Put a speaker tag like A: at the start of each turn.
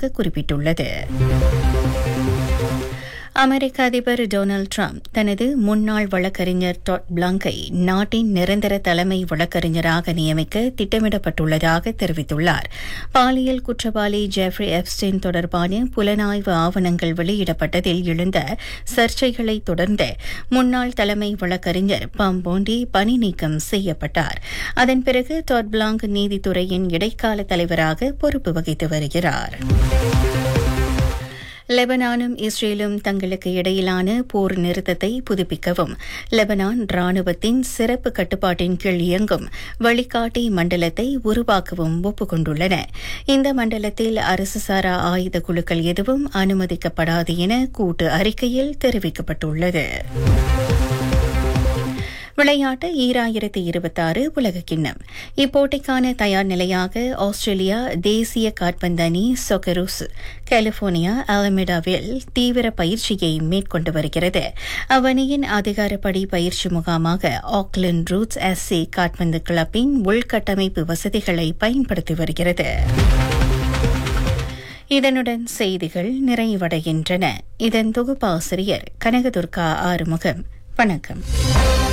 A: இருப்பதாக குறிப்பிட்டுள்ளது அமெரிக்க அதிபர் டொனால்டு டிரம்ப் தனது முன்னாள் வழக்கறிஞர் டாட் பிளாங்கை நாட்டின் நிரந்தர தலைமை வழக்கறிஞராக நியமிக்க திட்டமிடப்பட்டுள்ளதாக தெரிவித்துள்ளார் பாலியல் குற்றவாளி ஜெஃப்ரி எப்ஸ்டின் தொடர்பான புலனாய்வு ஆவணங்கள் வெளியிடப்பட்டதில் எழுந்த சர்ச்சைகளை தொடர்ந்து முன்னாள் தலைமை வழக்கறிஞர் பாம்போண்டி பணி நீக்கம் செய்யப்பட்டார் அதன் பிறகு டாட் பிளாங்க் நீதித்துறையின் இடைக்கால தலைவராக பொறுப்பு வகித்து வருகிறார் லெபனானும் இஸ்ரேலும் தங்களுக்கு இடையிலான போர் நிறுத்தத்தை புதுப்பிக்கவும் லெபனான் ராணுவத்தின் சிறப்பு கட்டுப்பாட்டின் கீழ் இயங்கும் வழிகாட்டி மண்டலத்தை உருவாக்கவும் ஒப்புக்கொண்டுள்ளன இந்த மண்டலத்தில் அரசு சாரா ஆயுத குழுக்கள் எதுவும் அனுமதிக்கப்படாது என கூட்டு அறிக்கையில் தெரிவிக்கப்பட்டுள்ளது விளையாட்டு ஈராயிரத்தி இருபத்தாறு உலக கிண்ணம் இப்போட்டிக்கான தயார் நிலையாக ஆஸ்திரேலியா தேசிய காற்பந்து அணி சொக்கரூஸ் கலிபோர்னியா அலமிடாவில் தீவிர பயிற்சியை மேற்கொண்டு வருகிறது அவ்வணியின் அதிகாரப்படி பயிற்சி முகாமாக ஆக்லாந்து ரூட்ஸ் எஸ்சி காற்பந்து கிளப்பின் உள்கட்டமைப்பு வசதிகளை பயன்படுத்தி வருகிறது இதனுடன் செய்திகள் நிறைவடைகின்றன இதன் தொகுப்பாசிரியர் கனகதுர்கா ஆறுமுகம் வணக்கம்